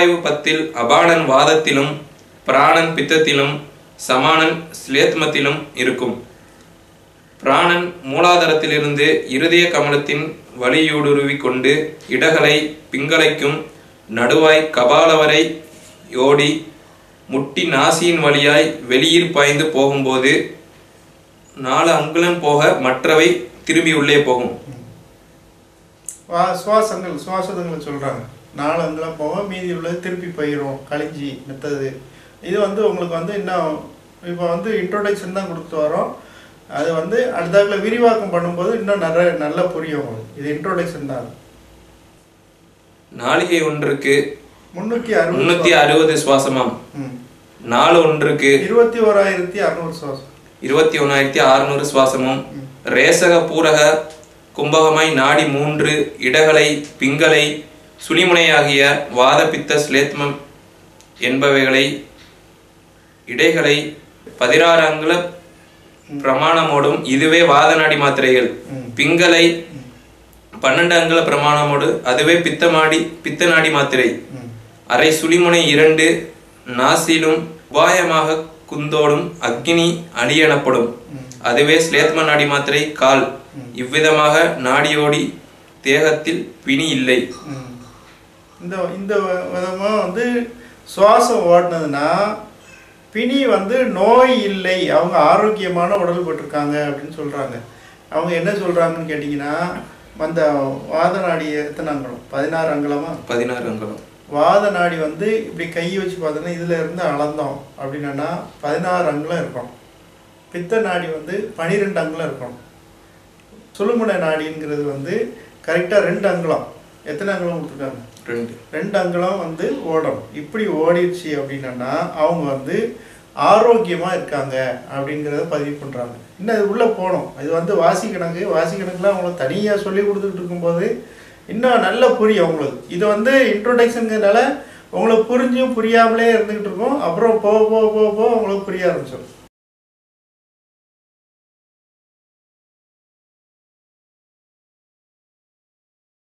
உபாயு பத்தில் அபானன் வாதத்திலும் பிராணன் பித்தத்திலும் சமானன் ஸ்லேத்மத்திலும் இருக்கும் பிராணன் மூலாதாரத்திலிருந்து இருதய கமலத்தின் வழியூடுருவி கொண்டு இடகலை பிங்களைக்கும் நடுவாய் கபால வரை ஓடி முட்டி நாசியின் வழியாய் வெளியில் பாய்ந்து போகும்போது நாலு அங்குலம் போக மற்றவை திரும்பி உள்ளே போகும் வா சுவாசங்கள் சுவாசங்களை சொல்கிறாங்க நாலு அங்கெல்லாம் போக மீதி உள்ளது திருப்பி போயிடும் கழிஞ்சி மெத்தது இது வந்து உங்களுக்கு வந்து இன்னும் இப்போ வந்து இன்ட்ரோடக்ஷன் தான் கொடுத்து வரோம் அது வந்து அடுத்தாக்கில் விரிவாக்கம் பண்ணும்போது இன்னும் நிறைய நல்லா புரியும் உங்களுக்கு இது இன்ட்ரோடக்ஷன் தான் நாளிகை ஒன்றுக்கு முந்நூற்றி அறுபது முன்னூத்தி அறுபது சுவாசமாம் ம் நாலு ஒன்றுக்கு இருபத்தி ஓராயிரத்தி அறநூறு சுவாசம் இருபத்தி ஒன்னாயிரத்தி அறுநூறு சுவாசமும் ரேசக பூரக கும்பகமாய் நாடி மூன்று இடகலை பிங்களை சுழிமுனையாகிய வாதபித்த ஸ்லேத்மம் என்பவைகளை இடைகளை பதினாறு அங்குல பிரமாணமோடும் இதுவே வாத நாடி மாத்திரைகள் பிங்களை பன்னெண்டு அங்குல பிரமாணமோடு அதுவே பித்தமாடி பித்த நாடி மாத்திரை ம் அரை சுழிமுனை இரண்டு நாசிலும் உபாயமாக குந்தோடும் அக்னி அடி எனப்படும் அதுவே ஸ்லேத்ம நாடி மாத்திரை கால் இவ்விதமாக நாடியோடி தேகத்தில் பிணி இல்லை ம். இந்த இந்த விதமாக வந்து சுவாசம் ஓடினதுன்னா பிணி வந்து நோய் இல்லை அவங்க ஆரோக்கியமான உடல் பட்டிருக்காங்க அப்படின்னு சொல்கிறாங்க அவங்க என்ன சொல்கிறாங்கன்னு கேட்டிங்கன்னா அந்த வாத நாடி எத்தனை அங்கலம் பதினாறு அங்கலமா பதினாறு அங்குலம் வாத நாடி வந்து இப்படி கை வச்சு பார்த்தோன்னா இதில் இருந்து அளந்தோம் அப்படின்னா பதினாறு அங்குலம் இருக்கும் பித்த நாடி வந்து பனிரெண்டு அங்குலம் இருக்கும் சுழுமுனை நாடிங்கிறது வந்து கரெக்டாக ரெண்டு அங்குலம் எத்தனை அங்குலம் கொடுத்துருக்காங்க ரெண்டு ரெண்டு அங்குலம் வந்து ஓடும் இப்படி ஓடிடுச்சு அப்படின்னா அவங்க வந்து ஆரோக்கியமாக இருக்காங்க அப்படிங்கிறத பதிவு பண்ணுறாங்க இன்னும் அது உள்ளே போகணும் இது வந்து வாசி கணக்கு வாசி கணக்குலாம் அவங்களுக்கு தனியாக சொல்லி கொடுத்துட்டு இருக்கும்போது இன்னும் நல்லா புரியும் அவங்களுக்கு இது வந்து இன்ட்ரோடக்ஷனுங்கிறனால உங்களுக்கு புரிஞ்சும் புரியாமலே இருந்துக்கிட்டு இருக்கும் அப்புறம் போக போக போக போக உங்களுக்கு புரிய ஆரம்பிச்சிடும்